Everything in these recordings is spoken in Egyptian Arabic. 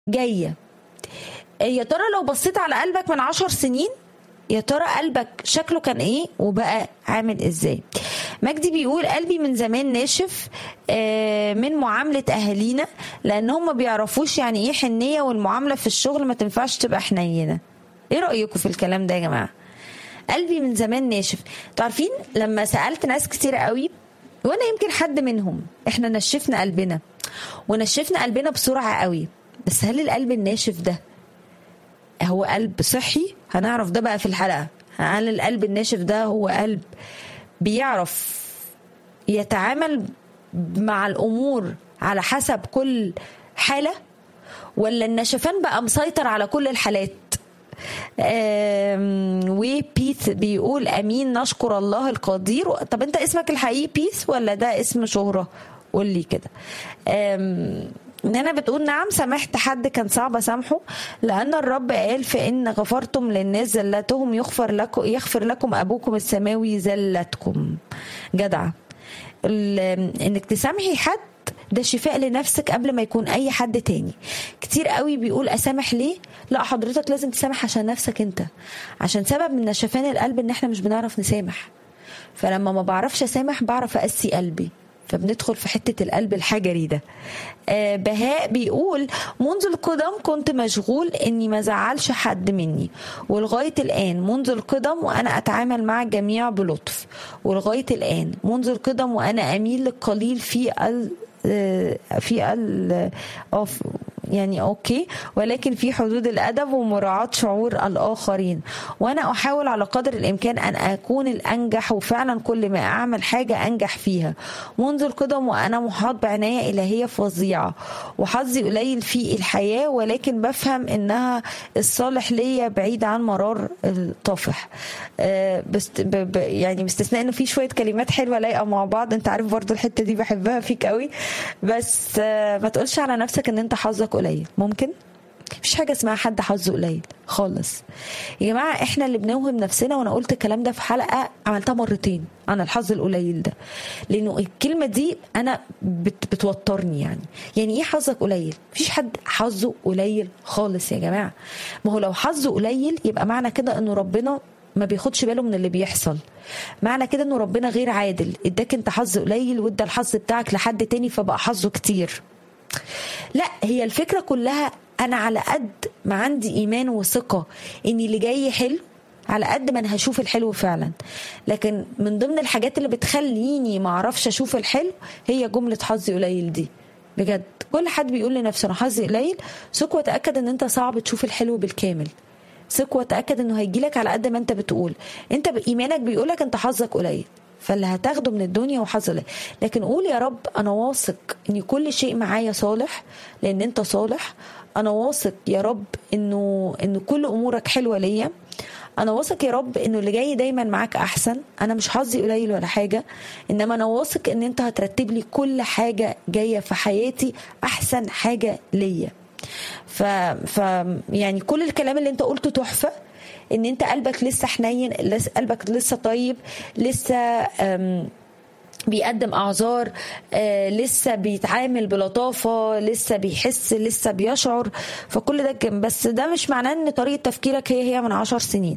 جايه يا ترى لو بصيت على قلبك من عشر سنين يا ترى قلبك شكله كان ايه وبقى عامل ازاي مجدي بيقول قلبي من زمان ناشف آه، من معاملة أهالينا لأن هم ما بيعرفوش يعني إيه حنية والمعاملة في الشغل ما تنفعش تبقى حنينة إيه رأيكم في الكلام ده يا جماعة قلبي من زمان ناشف تعرفين لما سألت ناس كتير قوي وأنا يمكن حد منهم إحنا نشفنا قلبنا ونشفنا قلبنا بسرعة قوي بس هل القلب الناشف ده هو قلب صحي هنعرف ده بقى في الحلقة هل القلب الناشف ده هو قلب بيعرف يتعامل مع الأمور على حسب كل حالة ولا النشفان بقى مسيطر على كل الحالات آم، وبيث بيقول امين نشكر الله القدير طب انت اسمك الحقيقي بيث ولا ده اسم شهرة قول لي كده آم، نانا بتقول نعم سامحت حد كان صعب اسامحه لان الرب قال فان غفرتم للناس زلتهم يغفر لكم يغفر لكم ابوكم السماوي زلتكم جدعه ال- انك تسامحي حد ده شفاء لنفسك قبل ما يكون اي حد تاني كتير قوي بيقول اسامح ليه لا حضرتك لازم تسامح عشان نفسك انت عشان سبب من نشفان القلب ان احنا مش بنعرف نسامح فلما ما بعرفش اسامح بعرف اقسي قلبي فبندخل في حتة القلب الحجري ده آه بهاء بيقول منذ القدم كنت مشغول اني ما زعلش حد مني ولغاية الان منذ القدم وانا اتعامل مع الجميع بلطف ولغاية الان منذ القدم وانا اميل للقليل في ال آه، في ال آه، يعني اوكي ولكن في حدود الادب ومراعاه شعور الاخرين وانا احاول على قدر الامكان ان اكون الانجح وفعلا كل ما اعمل حاجه انجح فيها منذ القدم وانا محاط بعنايه الهيه فظيعه وحظي قليل في الحياه ولكن بفهم انها الصالح ليا بعيد عن مرار الطافح آه، بس ب- ب- يعني باستثناء انه في شويه كلمات حلوه لايقه مع بعض انت عارف برضو الحته دي بحبها فيك قوي بس آه، ما تقولش على نفسك ان انت حظك قليل ممكن مفيش حاجه اسمها حد حظه قليل خالص يا جماعه احنا اللي بنوهم نفسنا وانا قلت الكلام ده في حلقه عملتها مرتين عن الحظ القليل ده لانه الكلمه دي انا بت بتوترني يعني يعني ايه حظك قليل مفيش حد حظه قليل خالص يا جماعه ما هو لو حظه قليل يبقى معنى كده انه ربنا ما بياخدش باله من اللي بيحصل معنى كده انه ربنا غير عادل اداك انت حظ قليل وادى الحظ بتاعك لحد تاني فبقى حظه كتير لا هي الفكرة كلها أنا على قد ما عندي إيمان وثقة إن اللي جاي حلو على قد ما أنا هشوف الحلو فعلا لكن من ضمن الحاجات اللي بتخليني ما أعرفش أشوف الحلو هي جملة حظي قليل دي بجد كل حد بيقول لنفسه أنا حظي قليل ثق وتأكد إن أنت صعب تشوف الحلو بالكامل ثق وتأكد إنه هيجيلك على قد ما أنت بتقول أنت إيمانك بيقولك أنت حظك قليل فاللي هتاخده من الدنيا وحظ قليل لكن قول يا رب انا واثق ان كل شيء معايا صالح لان انت صالح انا واثق يا رب انه ان كل امورك حلوه ليا انا واثق يا رب انه اللي جاي دايما معاك احسن انا مش حظي قليل ولا حاجه انما انا واثق ان انت هترتب لي كل حاجه جايه في حياتي احسن حاجه ليا ف... ف يعني كل الكلام اللي انت قلته تحفه ان انت قلبك لسه حنين لسه قلبك لسه طيب لسه أم بيقدم اعذار آه لسه بيتعامل بلطافه لسه بيحس لسه بيشعر فكل ده كان- بس ده مش معناه ان طريقه تفكيرك هي هي من عشر سنين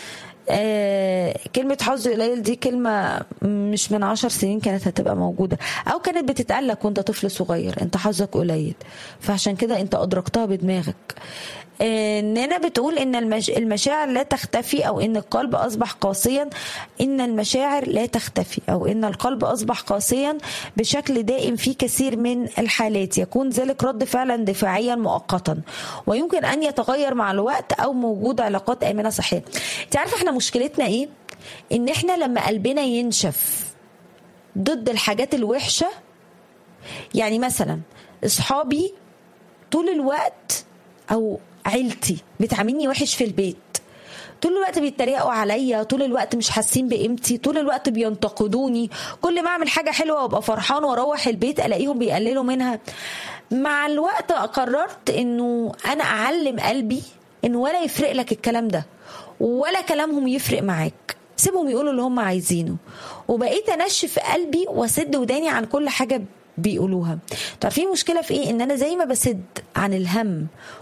آه كلمة حظ قليل دي كلمة مش من عشر سنين كانت هتبقى موجودة أو كانت بتتقال لك وأنت طفل صغير أنت حظك قليل فعشان كده أنت أدركتها بدماغك آه، نانا بتقول ان المش... المشاعر لا تختفي او ان القلب اصبح قاسيا ان المشاعر لا تختفي او ان القلب اصبح قاسيا بشكل دائم في كثير من الحالات يكون ذلك رد فعلا دفاعيا مؤقتا ويمكن ان يتغير مع الوقت او موجود علاقات امنه صحيه انت عارفه احنا مشكلتنا ايه ان احنا لما قلبنا ينشف ضد الحاجات الوحشه يعني مثلا اصحابي طول الوقت او عيلتي بتعاملني وحش في البيت طول الوقت بيتريقوا عليا طول الوقت مش حاسين بقيمتي طول الوقت بينتقدوني كل ما اعمل حاجه حلوه وابقى فرحان واروح البيت الاقيهم بيقللوا منها مع الوقت قررت انه انا اعلم قلبي ان ولا يفرق لك الكلام ده ولا كلامهم يفرق معاك سيبهم يقولوا اللي هم عايزينه وبقيت انشف قلبي واسد وداني عن كل حاجه بيقولوها تعرفين المشكله في ايه ان انا زي ما بسد عن الهم